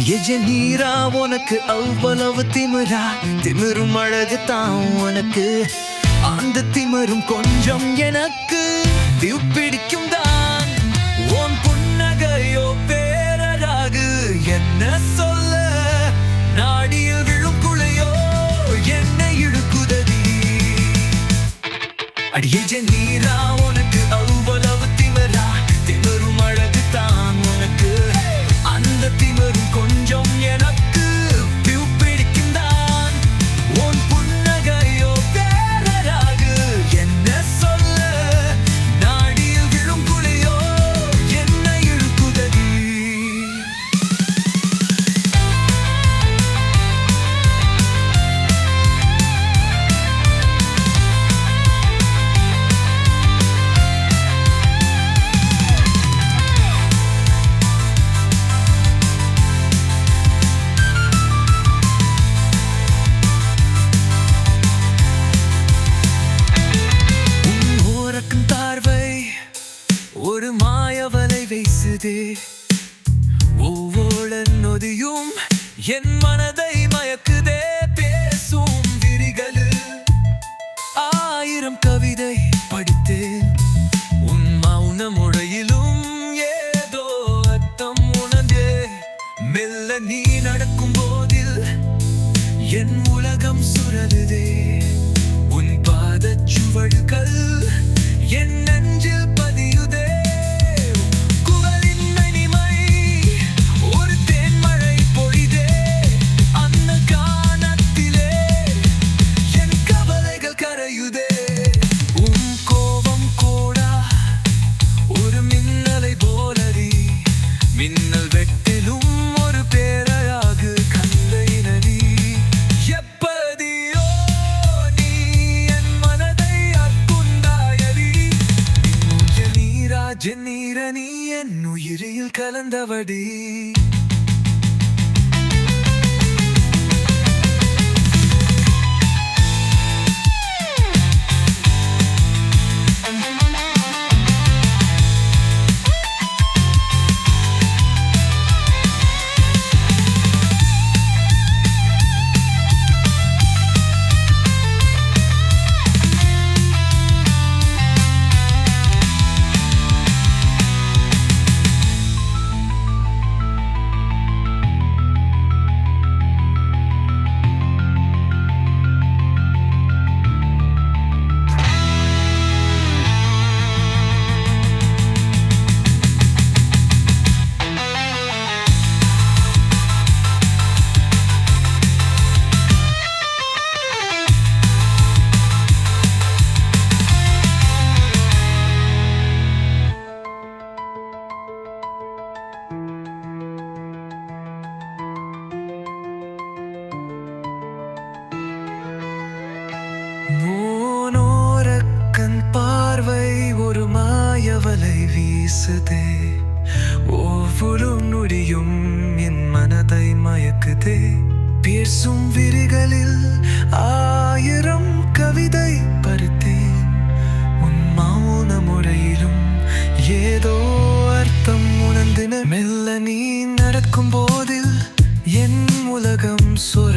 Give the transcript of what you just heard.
அடிய நீரா உனக்கு அவ்வளவு திமிரா திமிரும் அழகு தான் உனக்கு அந்த திமிரும் கொஞ்சம் எனக்கு பிடிக்கும் தான் உன் புன்னகையோ பேரராகு என்ன சொல்ல நாடியில் விழும் குழையோ என்னை இழுக்குதடி அடியே நீரா உனக்கு அவ்வளவு திமிரா திமிரும் அழகு தான் உனக்கு அந்த திமிரும் கொஞ்சம் எனக்கு பிடிக்கும் தான் உன் புன்னகையோ பேரராகு என்ன சொல்ல நாடியில் விழும் குழியோ என்னை இழுக்குதடி உன் ஓரக்கும் பார்வை ஒரு மாயவலை வீசுதே ஒவ்வொரு நொதியும் என் மனதை மயக்குதே பேசும் விரிகளில் ஆயிரம் கவிதை படித்தேன் உன் மௌன மொழியிலும் ஏதோ அர்த்தம் உணர்ந்தே மெல்ல நீ நடக்கும் போதில் என் உலகம் சுழலுதே உன் பாதச் சுவடுகள் என் நெஞ்சில் பதியுதே குரலின் இனிமை ஒரு தேன்மழை பொழிதே அந்த கானத்திலே என் கவலைகள் கரையுதே உன் கோபம் கோடா ஒரு மின்னலை போலடி மின்னல் வெட்டிலும் ஒரு பேரழகு கந்தையினடி எப்படியோ நீ என் மனதை அற்குந்தாயடி நீரா ஜென்னீர நீ என் உயிரில் கலந்தவடி மோனோரக்கண் பார்வை ஒரு மாயவலை வீசுதே ஒவ்வொரு நொடியும் என் மனதை மயக்குதே பேசும் விரிகளில் ஆயிரம் கவிதை பருத்தேன் உன் மௌன முறையிலும் ஏதோ அர்த்தம் உணர்ந்தின மெல்ல நீ நடக்கும் போதில் என் உலகம் சொல்